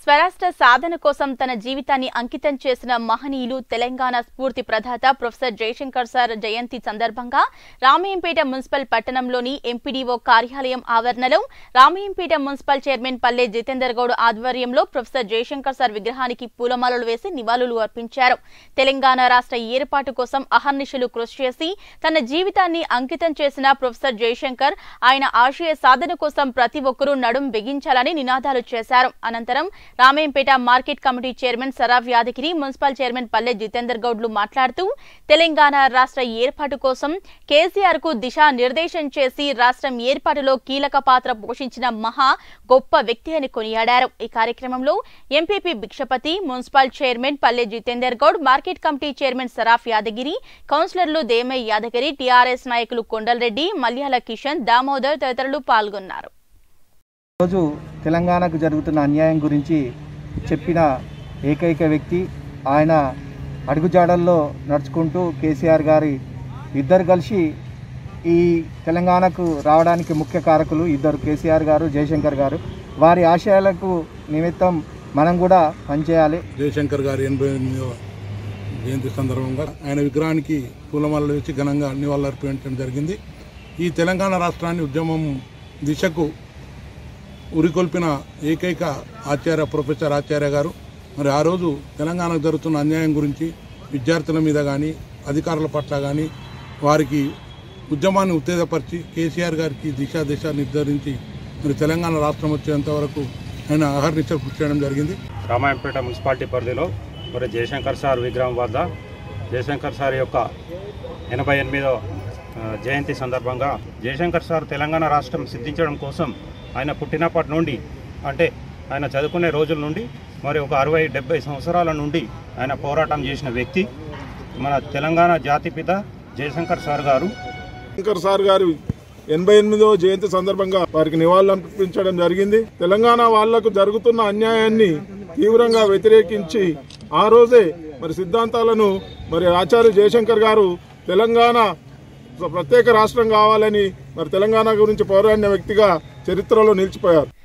స్వరాష్ట్ర సాధన కోసం తన జీవితాన్ని అంకితం చేసిన మహనీయులు తెలంగాణ స్ఫూర్తి ప్రదాత ప్రొఫెసర్ జయశంకర్ సార్ జయంతి సందర్భంగా రామయ్యంపేట మున్సిపల్ పట్టణంలోని ఎంపీడీఓ కార్యాలయం ఆవరణలో రామయ్యంపేట మున్సిపల్ చైర్మన్ పల్లె జితేందర్ గౌడ్ ఆధ్వర్యంలో ప్రొఫెసర్ జయశంకర్ సార్ విగ్రహానికి పూలమాలలు వేసి నివాళులు అర్పించారు తెలంగాణ రాష్ట్ర ఏర్పాటు కోసం అహర్నిశలు కృషి చేసి తన జీవితాన్ని అంకితం చేసిన ప్రొఫెసర్ జయశంకర్ ఆయన ఆశయ సాధన కోసం ప్రతి ఒక్కరూ నడుం బిగించాలని నినాదాలు చేశారు అనంతరం Ramayampet market committee chairman Saraf Yadagiri municipal chairman Palle Jitender గౌడ్లు మాట్లాడుతూ తెలంగాణ రాష్ట్ర ఏర్పాటు కోసం కేసీఆర్ కు దిశా నిర్దేశం చేసి రాష్ట్రం ఏర్పాటులో కీలక పాత్ర పోషించిన మహా గొప్ప వ్యక్తి అని కొనియాడారు ఈ కార్యక్రమంలో MPP Bhikshapathi municipal chairman Palle Jitender Goud market committee chairman Saraf Yadagiri కౌన్సిలర్లు దేమయ్య యాదగిరి టీఆర్ఎస్ నాయకులు కొండలరెడ్డి మల్యాల కిషన్ దామోదర్ తదితరులు పాల్గొన్నారు ఈరోజు తెలంగాణకు జరుగుతున్న అన్యాయం గురించి చెప్పిన ఏకైక వ్యక్తి ఆయన అడుగుజాడల్లో నడుచుకుంటూ కేసీఆర్ గారి ఇద్దరు కలిసి ఈ తెలంగాణకు రావడానికి ముఖ్య కారకులు ఇద్దరు కేసీఆర్ గారు జయశంకర్ గారు వారి ఆశయాలకు నిమిత్తం మనం కూడా పనిచేయాలి జయశంకర్ గారి ఎనభై ఎనిమిదవ జయంతి సందర్భంగా ఆయన విగ్రహానికి పూలమాలలు వేసి ఘనంగా నివాళులర్పించడం జరిగింది ఈ తెలంగాణ రాష్ట్రాన్ని ఉద్యమం దిశకు ఉరికొల్పిన ఏకైక ఆచార్య ప్రొఫెసర్ ఆచార్య గారు మరి ఆ రోజు తెలంగాణకు జరుగుతున్న అన్యాయం గురించి విద్యార్థుల మీద కానీ అధికారుల పట్ల కానీ వారికి ఉద్యమాన్ని ఉత్తేజపరిచి కేసీఆర్ గారికి దిశా దిశ నిర్ధారించి మరి తెలంగాణ రాష్ట్రం వచ్చేంత వరకు ఆయన అహర్నిశలు కృషి చేయడం జరిగింది రామాయంపేట మున్సిపాలిటీ పరిధిలో మరి జయశంకర్ సార్ విగ్రహం వద్ద జయశంకర్ సార్ యొక్క ఎనభై ఎనిమిదో ఆ, జయంతి సందర్భంగా జయశంకర్ సార్ తెలంగాణ రాష్ట్రం సిద్ధించడం కోసం ఆయన పుట్టినప్పటి నుండి అంటే ఆయన చదువుకునే రోజుల నుండి మరి ఒక అరవై డెబ్బై సంవత్సరాల నుండి ఆయన పోరాటం చేసిన వ్యక్తి మన తెలంగాణ జాతిపిత జయశంకర్ సార్ గారు శంకర్ సార్ గారి ఎనభై ఎనిమిదవ జయంతి సందర్భంగా వారికి నివాళులు అర్పించడం జరిగింది తెలంగాణ వాళ్లకు జరుగుతున్న అన్యాయాన్ని తీవ్రంగా వ్యతిరేకించి ఆ రోజే మరి సిద్ధాంతాలను మరి ఆచార్య జయశంకర్ గారు తెలంగాణ ప్రత్యేక రాష్ట్రం కావాలని మరి తెలంగాణ గురించి పోరాడిన వ్యక్తిగా చరిత్రలో నిలిచిపోయారు